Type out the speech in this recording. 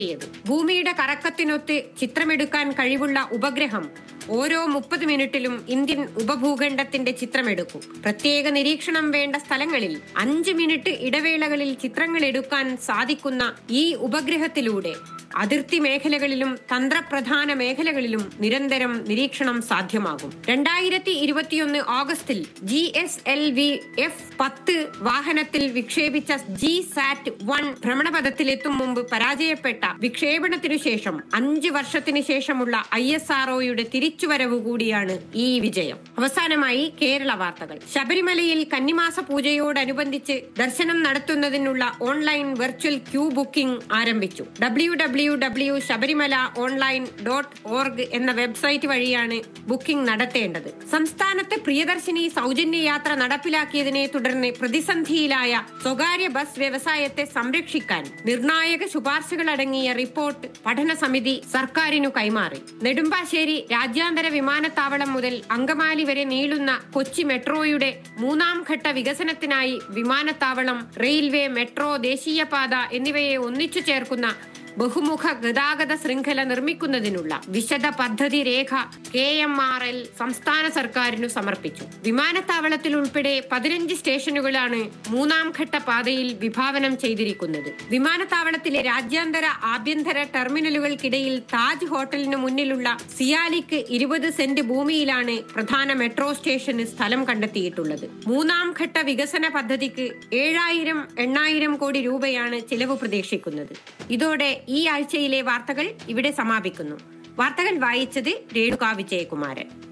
യത് ഭൂമിയുടെ കറക്കത്തിനൊത്ത് ചിത്രമെടുക്കാൻ കഴിവുള്ള ഉപഗ്രഹം ഓരോ മുപ്പത് മിനിറ്റിലും ഇന്ത്യൻ ഉപഭൂഖണ്ഡത്തിന്റെ ചിത്രമെടുക്കും പ്രത്യേക നിരീക്ഷണം വേണ്ട സ്ഥലങ്ങളിൽ അഞ്ച് മിനിറ്റ് ഇടവേളകളിൽ ചിത്രങ്ങൾ എടുക്കാൻ സാധിക്കുന്ന ഈ ഉപഗ്രഹത്തിലൂടെ അതിർത്തി മേഖലകളിലും തന്ത്രപ്രധാന മേഖലകളിലും നിരന്തരം നിരീക്ഷണം സാധ്യമാകും രണ്ടായിരത്തി ഇരുപത്തിയൊന്ന് ഓഗസ്റ്റിൽ G S L V F പത്ത് വാഹനത്തിൽ വിക്ഷേപിച്ച ജി സാറ്റ് വൺ ഭ്രമണപഥത്തിലെത്തും മുമ്പ് പരാജയപ്പെട്ട വിക്ഷേപണത്തിനു ശേഷം അഞ്ച് വർഷത്തിന് ശേഷമുള്ള ഐ എസ് ആർഒയുടെ തിരിച്ചുവരവ് കൂടിയാണ് ഈ വിജയം അവസാനമായി കേരള വാർത്തകൾ ശബരിമലയിൽ കന്നിമാസ പൂജയോടനുബന്ധിച്ച് ദർശനം നടത്തുന്നതിനുള്ള ഓൺലൈൻ വെർച്വൽ ക്യൂ ബുക്കിംഗ് ആരംഭിച്ചു W W W Sabarimala online dot org എന്ന വെബ്സൈറ്റ് വഴിയാണ് ബുക്കിംഗ് നടത്തേണ്ടത് സംസ്ഥാനത്ത് പ്രിയദർശിനി സൗജന്യ യാത്ര നടപ്പിലാക്കിയതിനെ തുടർന്ന് പ്രതിസന്ധിയിലായ സ്വകാര്യ ബസ് വ്യവസായത്തെ സംരക്ഷിക്കാൻ നിർണായക ശുപാർശകൾ അടങ്ങിയ റിപ്പോർട്ട് പഠന സമിതി സർക്കാരിനു കൈമാറി നെടുമ്പാശ്ശേരി രാജ്യാന്തര വിമാനത്താവളം മുതൽ അങ്കമാലി വരെ നീളുന്ന കൊച്ചി മെട്രോയുടെ മൂന്നാം ഘട്ട വികസനത്തിനായി വിമാനത്താവളം റെയിൽവേ മെട്രോ ദേശീയപാത എന്നിവയെ ഒന്നിച്ചു ചേർക്കുന്ന ബഹുമുഖ ഗതാഗത ശൃംഖല നിർമ്മിക്കുന്നതിനുള്ള വിശദ പദ്ധതി രേഖ കെ എം ആർ എൽ സംസ്ഥാന സർക്കാരിനു സമർപ്പിച്ചു വിമാനത്താവളത്തിൽ ഉൾപ്പെടെ പതിനഞ്ച് സ്റ്റേഷനുകളാണ് മൂന്നാം ഘട്ട പാതയിൽ വിഭാവനം ചെയ്തിരിക്കുന്നത് വിമാനത്താവളത്തിലെ രാജ്യാന്തര ആഭ്യന്തര ടെർമിനലുകൾക്കിടയിൽ താജ് ഹോട്ടലിന് മുന്നിലുള്ള സിയാലിക്ക് ഇരുപത് സെന്റ് ഭൂമിയിലാണ് പ്രധാന മെട്രോ സ്റ്റേഷന് സ്ഥലം കണ്ടെത്തിയിട്ടുള്ളത് മൂന്നാം ഘട്ട വികസന പദ്ധതിക്ക് ഏഴായിരം എണ്ണായിരം കോടി രൂപയാണ് ചിലവ് പ്രതീക്ഷിക്കുന്നത് ഇതോടെ ഈ ആഴ്ചയിലെ വാർത്തകൾ ഇവിടെ സമാപിക്കുന്നു വാർത്തകൾ വായിച്ചത് രേണുക വിജയകുമാരൻ